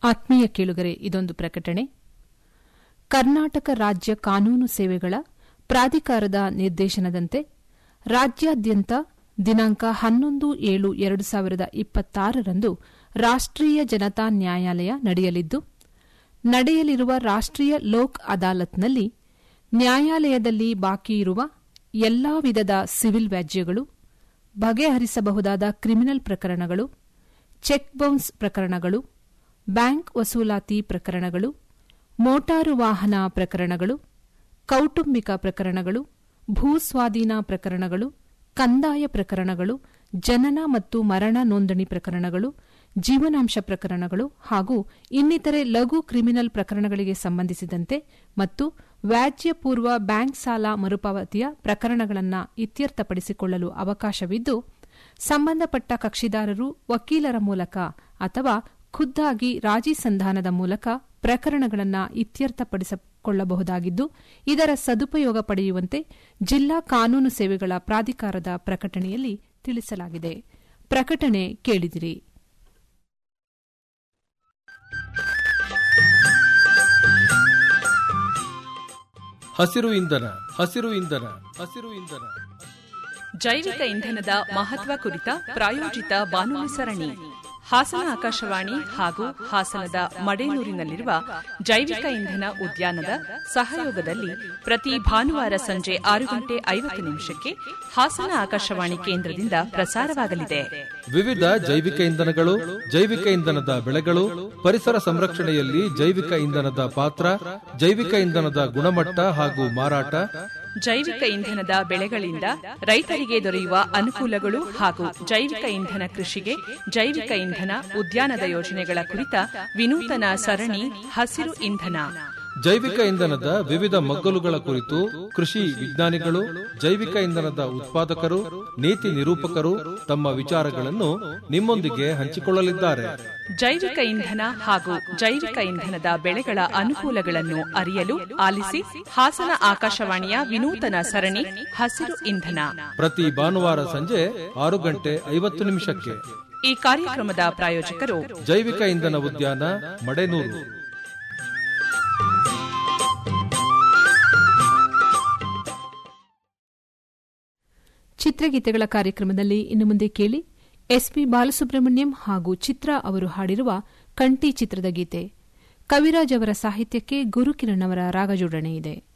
ಆತ್ಮೀಯ ಕೇಳುಗರೆ ಇದೊಂದು ಪ್ರಕಟಣೆ ಕರ್ನಾಟಕ ರಾಜ್ಯ ಕಾನೂನು ಸೇವೆಗಳ ಪ್ರಾಧಿಕಾರದ ನಿರ್ದೇಶನದಂತೆ ರಾಜ್ಯಾದ್ಯಂತ ದಿನಾಂಕ ಹನ್ನೊಂದು ಏಳು ಎರಡು ಸಾವಿರದ ಇಪ್ಪತ್ತಾರರಂದು ರಾಷ್ಟೀಯ ಜನತಾ ನ್ಯಾಯಾಲಯ ನಡೆಯಲಿದ್ದು ನಡೆಯಲಿರುವ ರಾಷ್ಟೀಯ ಲೋಕ್ ಅದಾಲತ್ನಲ್ಲಿ ನ್ಯಾಯಾಲಯದಲ್ಲಿ ಬಾಕಿಯಿರುವ ಎಲ್ಲಾ ವಿಧದ ಸಿವಿಲ್ ವ್ಯಾಜ್ಯಗಳು ಬಗೆಹರಿಸಬಹುದಾದ ಕ್ರಿಮಿನಲ್ ಪ್ರಕರಣಗಳು ಚೆಕ್ ಬೌನ್ಸ್ ಪ್ರಕರಣಗಳು ಬ್ಯಾಂಕ್ ವಸೂಲಾತಿ ಪ್ರಕರಣಗಳು ಮೋಟಾರು ವಾಹನ ಪ್ರಕರಣಗಳು ಕೌಟುಂಬಿಕ ಪ್ರಕರಣಗಳು ಭೂಸ್ವಾಧೀನ ಪ್ರಕರಣಗಳು ಕಂದಾಯ ಪ್ರಕರಣಗಳು ಜನನ ಮತ್ತು ಮರಣ ನೋಂದಣಿ ಪ್ರಕರಣಗಳು ಜೀವನಾಂಶ ಪ್ರಕರಣಗಳು ಹಾಗೂ ಇನ್ನಿತರೆ ಲಘು ಕ್ರಿಮಿನಲ್ ಪ್ರಕರಣಗಳಿಗೆ ಸಂಬಂಧಿಸಿದಂತೆ ಮತ್ತು ವ್ಯಾಜ್ಯ ಪೂರ್ವ ಬ್ಯಾಂಕ್ ಸಾಲ ಮರುಪಾವತಿಯ ಪ್ರಕರಣಗಳನ್ನು ಇತ್ಯರ್ಥಪಡಿಸಿಕೊಳ್ಳಲು ಅವಕಾಶವಿದ್ದು ಸಂಬಂಧಪಟ್ಟ ಕಕ್ಷಿದಾರರು ವಕೀಲರ ಮೂಲಕ ಅಥವಾ ಖುದ್ದಾಗಿ ರಾಜಿ ಸಂಧಾನದ ಮೂಲಕ ಪ್ರಕರಣಗಳನ್ನು ಇತ್ಯರ್ಥಪಡಿಸಿಕೊಳ್ಳಬಹುದಾಗಿದ್ದು ಇದರ ಸದುಪಯೋಗ ಪಡೆಯುವಂತೆ ಜಿಲ್ಲಾ ಕಾನೂನು ಸೇವೆಗಳ ಪ್ರಾಧಿಕಾರದ ಪ್ರಕಟಣೆಯಲ್ಲಿ ತಿಳಿಸಲಾಗಿದೆ ಪ್ರಕಟಣೆ ಕೇಳಿದಿರಿ ಹಸಿರು ಇಂಧನ ಹಸಿರು ಇಂಧನ ಹಸಿರು ಇಂಧನ ಜೈವಿಕ ಇಂಧನದ ಮಹತ್ವ ಕುರಿತ ಪ್ರಾಯೋಜಿತ ಬಾನುಲಿ ಸರಣಿ ಹಾಸನ ಆಕಾಶವಾಣಿ ಹಾಗೂ ಹಾಸನದ ಮಡೇನೂರಿನಲ್ಲಿರುವ ಜೈವಿಕ ಇಂಧನ ಉದ್ಯಾನದ ಸಹಯೋಗದಲ್ಲಿ ಪ್ರತಿ ಭಾನುವಾರ ಸಂಜೆ ಆರು ಗಂಟೆ ಐವತ್ತು ನಿಮಿಷಕ್ಕೆ ಹಾಸನ ಆಕಾಶವಾಣಿ ಕೇಂದ್ರದಿಂದ ಪ್ರಸಾರವಾಗಲಿದೆ ವಿವಿಧ ಜೈವಿಕ ಇಂಧನಗಳು ಜೈವಿಕ ಇಂಧನದ ಬೆಳೆಗಳು ಪರಿಸರ ಸಂರಕ್ಷಣೆಯಲ್ಲಿ ಜೈವಿಕ ಇಂಧನದ ಪಾತ್ರ ಜೈವಿಕ ಇಂಧನದ ಗುಣಮಟ್ಟ ಹಾಗೂ ಮಾರಾಟ ಜೈವಿಕ ಇಂಧನದ ಬೆಳೆಗಳಿಂದ ರೈತರಿಗೆ ದೊರೆಯುವ ಅನುಕೂಲಗಳು ಹಾಗೂ ಜೈವಿಕ ಇಂಧನ ಕೃಷಿಗೆ ಜೈವಿಕ ಇಂಧನ ಉದ್ಯಾನದ ಯೋಜನೆಗಳ ಕುರಿತ ವಿನೂತನ ಸರಣಿ ಹಸಿರು ಇಂಧನ ಜೈವಿಕ ಇಂಧನದ ವಿವಿಧ ಮಗ್ಗಲುಗಳ ಕುರಿತು ಕೃಷಿ ವಿಜ್ಞಾನಿಗಳು ಜೈವಿಕ ಇಂಧನದ ಉತ್ಪಾದಕರು ನೀತಿ ನಿರೂಪಕರು ತಮ್ಮ ವಿಚಾರಗಳನ್ನು ನಿಮ್ಮೊಂದಿಗೆ ಹಂಚಿಕೊಳ್ಳಲಿದ್ದಾರೆ ಜೈವಿಕ ಇಂಧನ ಹಾಗೂ ಜೈವಿಕ ಇಂಧನದ ಬೆಳೆಗಳ ಅನುಕೂಲಗಳನ್ನು ಅರಿಯಲು ಆಲಿಸಿ ಹಾಸನ ಆಕಾಶವಾಣಿಯ ವಿನೂತನ ಸರಣಿ ಹಸಿರು ಇಂಧನ ಪ್ರತಿ ಭಾನುವಾರ ಸಂಜೆ ಆರು ಗಂಟೆ ಐವತ್ತು ನಿಮಿಷಕ್ಕೆ ಈ ಕಾರ್ಯಕ್ರಮದ ಪ್ರಾಯೋಜಕರು ಜೈವಿಕ ಇಂಧನ ಉದ್ಯಾನ ಮಡೆನೂರು ಚಿತ್ರಗೀತೆಗಳ ಕಾರ್ಯಕ್ರಮದಲ್ಲಿ ಇನ್ನು ಮುಂದೆ ಕೇಳಿ ಎಸ್ಪಿ ಬಾಲಸುಬ್ರಹ್ಮಣ್ಯಂ ಹಾಗೂ ಚಿತ್ರ ಅವರು ಹಾಡಿರುವ ಕಂಠಿ ಚಿತ್ರದ ಗೀತೆ ಕವಿರಾಜ್ ಅವರ ಸಾಹಿತ್ಯಕ್ಕೆ ಗುರುಕಿರಣ್ ಅವರ ರಾಗಜೋಡಣೆ ಇದೆ